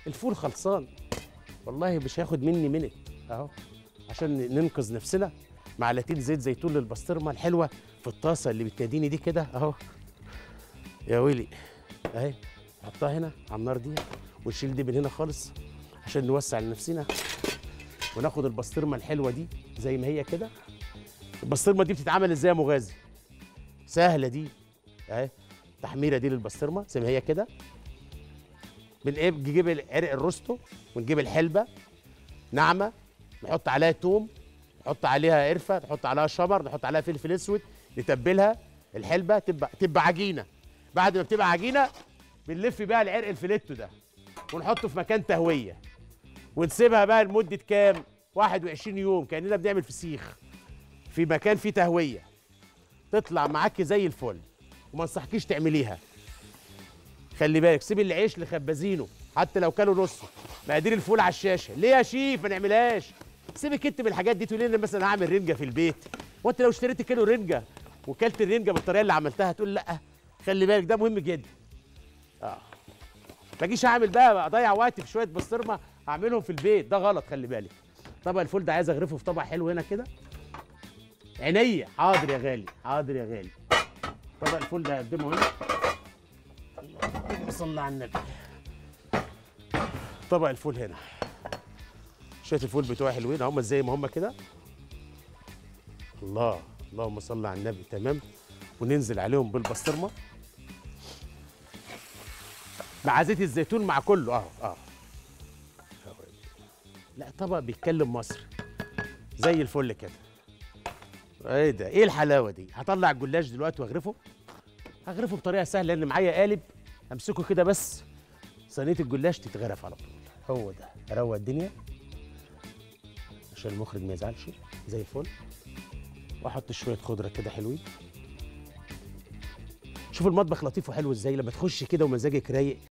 الفول خلصان والله مش هياخد مني منت اهو عشان ننقذ نفسنا معلقتين زيت زيتون للبسطرمه الحلوه في الطاسه اللي بتناديني دي كده اهو يا ويلي اهي نحطها هنا على النار دي ونشيل دي من هنا خالص عشان نوسع لنفسنا وناخد البسطرمه الحلوه دي زي ما هي كده البسطرمه دي بتتعمل ازاي يا مغازي سهله دي اهي التحميره دي للبسطرمه زي ما هي كده بنجيب عرق الروستو ونجيب الحلبه ناعمه نحط عليها توم نحط عليها قرفه نحط عليها شمر نحط عليها فلفل اسود نتبلها الحلبه تبقى تبقى عجينه بعد ما بتبقى عجينه بنلف بقى العرق الفليتو ده ونحطه في مكان تهويه ونسيبها بقى لمده كام 21 يوم كاننا بنعمل فسيخ في مكان فيه تهويه تطلع معاكي زي الفل وما انصحكيش تعمليها خلي بالك سيب العيش لخبازينه حتى لو كانوا نصه مقادير الفول على الشاشه ليه يا شيف ما نعملهاش سيبك انت من الحاجات دي تقولي لي مثلا هعمل رنجه في البيت وانت لو اشتريت كيلو رنجه وكلت الرنجه بالطريقه اللي عملتها تقول لا خلي بالك ده مهم جدا اه ما اجيش اعمل بقى اضيع وقتي في شويه بسطرمه اعملهم في البيت ده غلط خلي بالك طبق الفول ده عايز اغرفه في طبق حلو هنا كده عينيا حاضر يا غالي حاضر يا غالي طبق الفول ده هقدمه هنا اللهم صل على النبي طبق الفول هنا شويه الفول بتوعي حلوين هم زي ما هم كده الله اللهم صل على النبي تمام وننزل عليهم بالبسطرمه مع زيت الزيتون مع كله اه اه لا طبق بيتكلم مصري زي الفل كده ايه ده ايه الحلاوه دي هطلع الجلاش دلوقتي واغرفه هغرفه بطريقه سهله لان معايا قالب امسكه كده بس صينيه الجلاش تتغرف على طول هو ده اروق الدنيا عشان المخرج ما يزعلش زي الفل واحط شويه خضره كده حلوين شوف المطبخ لطيف وحلو ازاي لما تخش كده ومزاجك رايق